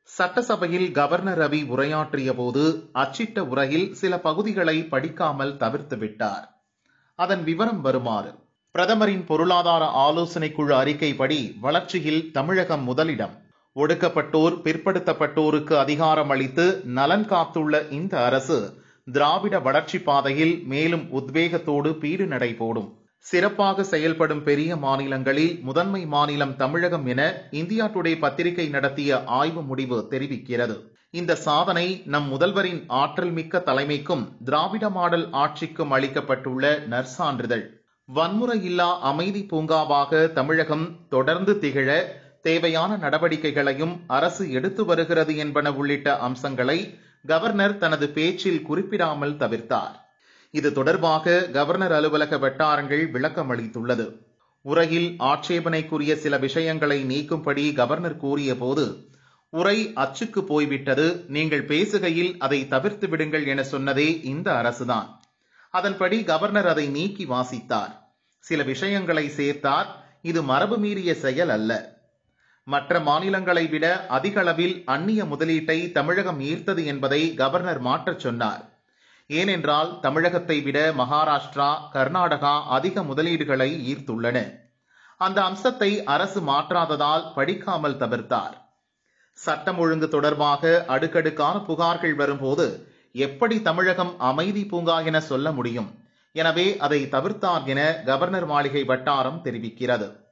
சட்டசபையில் கவர்னர் ரவி உரையாற்றிய போது அச்சிட்ட உரையில் சில பகுதிகளை படிக்காமல் தவிர்த்து விட்டார் அதன் விவரம் வருமாறு பிரதமரின் பொருளாதார ஆலோசனைக் குழு அறிக்கைப்படி வளர்ச்சியில் தமிழகம் முதலிடம் ஒடுக்கப்பட்டோர் பிற்படுத்தப்பட்டோருக்கு அதிகாரம் அளித்து நலன் காத்துள்ள இந்த அரசு திராவிட வளர்ச்சி பாதையில் மேலும் உத்வேகத்தோடு பீடு நடை போடும் சிறப்பாக செயல்படும் பெரிய மாநிலங்களில் முதன்மை மாநிலம் தமிழகம் என இந்தியா டுடே பத்திரிகை நடத்திய ஆய்வு முடிவு தெரிவிக்கிறது இந்த சாதனை நம் முதல்வரின் ஆற்றல் மிக்க தலைமைக்கும் திராவிட மாடல் ஆட்சிக்கும் அளிக்கப்பட்டுள்ள நற்சான்றிதழ் வன்முறை இல்லா அமைதி பூங்காவாக தமிழகம் தொடர்ந்து திகழ தேவையான நடவடிக்கைகளையும் அரசு எடுத்து வருகிறது என்பன உள்ளிட்ட அம்சங்களை கவர்னர் தனது பேச்சில் குறிப்பிடாமல் தவிர்த்தார் இது தொடர்பாக கவர்னர் அலுவலக வட்டாரங்கள் விளக்கம் அளித்துள்ளது உரையில் ஆட்சேபனைக்குரிய சில விஷயங்களை நீக்கும்படி கவர்னர் கூறிய போது உரை அச்சுக்கு போய்விட்டது நீங்கள் பேசுகையில் அதை தவிர்த்து விடுங்கள் என சொன்னதே இந்த அரசுதான் அதன்படி கவர்னர் அதை நீக்கி வாசித்தார் சில விஷயங்களை சேர்த்தார் இது மரபு மீறிய செயல் அல்ல மற்ற மாநிலங்களை விட அதிக அளவில் அந்நிய முதலீட்டை தமிழகம் ஈர்த்தது என்பதை கவர்னர் மாற்றச் சொன்னார் ஏனென்றால் தமிழகத்தை விட மகாராஷ்டிரா கர்நாடகா அதிக முதலீடுகளை ஈர்த்துள்ளன அந்த அம்சத்தை அரசு மாற்றாததால் படிக்காமல் தவிர்த்தார் சட்டம் ஒழுங்கு தொடர்பாக அடுக்கடுக்கான புகார்கள் வரும்போது எப்படி தமிழகம் அமைதி பூங்கா என சொல்ல முடியும் எனவே அதை தவிர்த்தார் என கவர்னர் மாளிகை வட்டாரம் தெரிவிக்கிறது